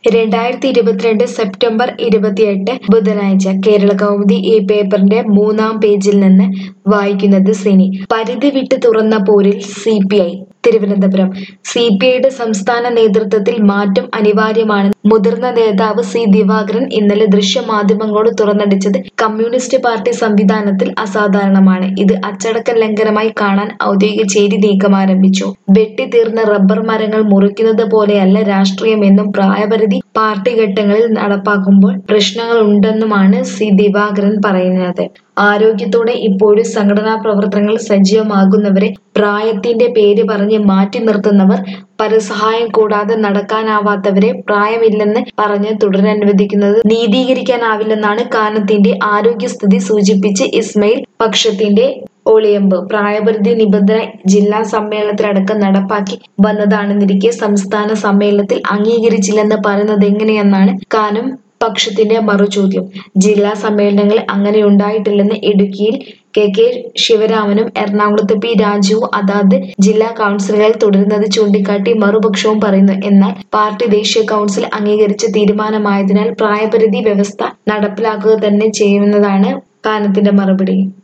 രണ്ടായിരത്തി ഇരുപത്തിരണ്ട് സെപ്റ്റംബർ ഇരുപത്തിയെട്ട് ബുധനാഴ്ച കേരള കൗമുദി ഈ പേപ്പറിന്റെ മൂന്നാം പേജിൽ നിന്ന് വായിക്കുന്നത് സിനി പരിധി വിട്ട് തുറന്ന പോരിൽ C P I Thiruvananthapuram C P ഐയുടെ സംസ്ഥാന നേതൃത്വത്തിൽ മാറ്റം അനിവാര്യമാണ് മുതിർന്ന നേതാവ് സി ദിവാകരൻ ഇന്നലെ ദൃശ്യമാധ്യമങ്ങളോട് തുറന്നടിച്ചത് കമ്മ്യൂണിസ്റ്റ് പാർട്ടി സംവിധാനത്തിൽ അസാധാരണമാണ് ഇത് അച്ചടക്ക ലംഘനമായി കാണാൻ ഔദ്യോഗിക ചേരി നീക്കം ആരംഭിച്ചു വെട്ടിത്തീർന്ന റബ്ബർ മരങ്ങൾ മുറിക്കുന്നത് പോലെയല്ല രാഷ്ട്രീയമെന്നും പ്രായപരിധി പാർട്ടി ഘട്ടങ്ങളിൽ നടപ്പാക്കുമ്പോൾ പ്രശ്നങ്ങൾ ഉണ്ടെന്നുമാണ് സി ദിവാകരൻ പറയുന്നത് ആരോഗ്യത്തോടെ ഇപ്പോഴും സംഘടനാ പ്രവർത്തനങ്ങൾ സജീവമാകുന്നവരെ പ്രായത്തിന്റെ പേര് പറഞ്ഞ് മാറ്റി നിർത്തുന്നവർ പരസഹായം കൂടാതെ നടക്കാനാവാത്തവരെ പ്രായമില്ലെന്ന് പറഞ്ഞ് തുടരാനുവദിക്കുന്നത് നീതീകരിക്കാനാവില്ലെന്നാണ് കാനത്തിന്റെ ആരോഗ്യസ്ഥിതി സൂചിപ്പിച്ച് ഇസ്മയിൽ പക്ഷത്തിന്റെ ഒളിയമ്പ് പ്രായപരിധി നിബന്ധന ജില്ലാ സമ്മേളനത്തിലടക്കം നടപ്പാക്കി വന്നതാണെന്നിരിക്കെ സംസ്ഥാന സമ്മേളനത്തിൽ അംഗീകരിച്ചില്ലെന്ന് പറയുന്നത് എങ്ങനെയെന്നാണ് കാനം പക്ഷത്തിന്റെ മറുചോദ്യം ജില്ലാ സമ്മേളനങ്ങളിൽ അങ്ങനെ ഉണ്ടായിട്ടില്ലെന്ന് ഇടുക്കിയിൽ കെ കെ ശിവരാമനും എറണാകുളത്ത് പി രാജുവും അതാത് ജില്ലാ കൗൺസിലുകളിൽ തുടരുന്നത് ചൂണ്ടിക്കാട്ടി മറുപക്ഷവും പറയുന്നു എന്നാൽ പാർട്ടി ദേശീയ കൗൺസിൽ അംഗീകരിച്ച തീരുമാനമായതിനാൽ പ്രായപരിധി വ്യവസ്ഥ നടപ്പിലാക്കുക തന്നെ ചെയ്യുമെന്നതാണ് കാനത്തിന്റെ മറുപടി